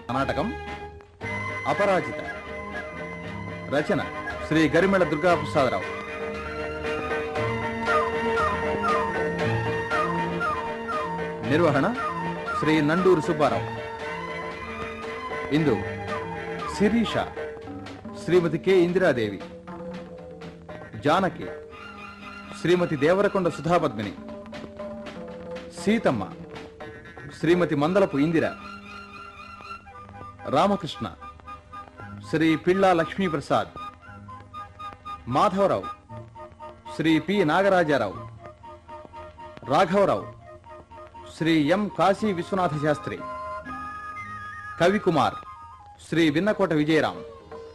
నాటకం అపరాజిత రచన శ్రీ గరిమెళ దుర్గాప్రసాదరావు నిర్వహణ Shri Nanduru Subbarao Indu Sirisha Shrimati K Indiradevi Janaki Shrimati Devarakonda Sudhapadmini Seethamma Shrimati Mandalapu Indira Ramakrishna Shri Pilla Lakshmiprasad Madhavarao Shri P Nagarajarao రాఘవరావు శ్రీ ఎం కాశీ విశ్వనాథ శాస్త్రి కవికుమార్ శ్రీ విన్నకోట విజయరాం